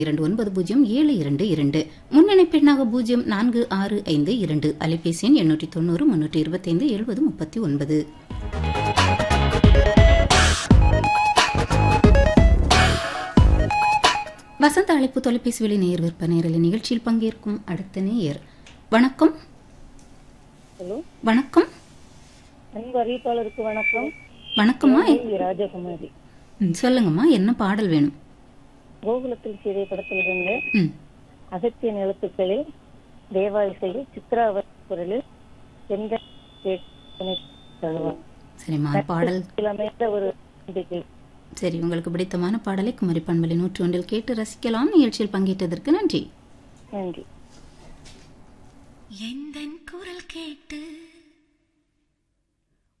இரண்டு ஒன்பது பூஜ்ஜியம் ஏழு இரண்டு இரண்டு முன்னணி பெண்ணாக பூஜ்ஜியம் நான்கு ஆறு ஐந்து இரண்டு அலைபேசி எண் எண்ணூற்றி தொண்ணூறு முன்னூற்றி இருபத்தைந்து எழுபது முப்பத்தி ஒன்பது வசந்த அழைப்பு தொலைபேசி வழி நேயர் விற்பனையரலி நிகழ்ச்சியில் பங்கேற்கும் அடுத்த நேயர் வணக்கம் ஹலோ வணக்கம் அன்பு அறிவிப்பாளருக்கு வணக்கம் வணக்கம்மா கேள்வி ராஜகுமாரி ம், சொல்லுங்கம்மா என்ன பாடல் வேணும் கோகுலத்தில் சீதை படத்திலிருந்து ம் அகத்தியன் எழுத்துக்களில் தேவா இசையில் சித்ரா அவர் குரலில் எந்த கேட்பனை தழுவா சரிம்மா பாடல் அமைந்த ஒரு நம்பிக்கை சரி உங்களுக்கு பிடித்தமான பாடலை குமரி பண்பலை நூற்றி ஒன்றில் கேட்டு ரசிக்கலாம் நிகழ்ச்சியில் பங்கேற்றதற்கு நன்றி நன்றி எந்தன் குரல் கேட்டு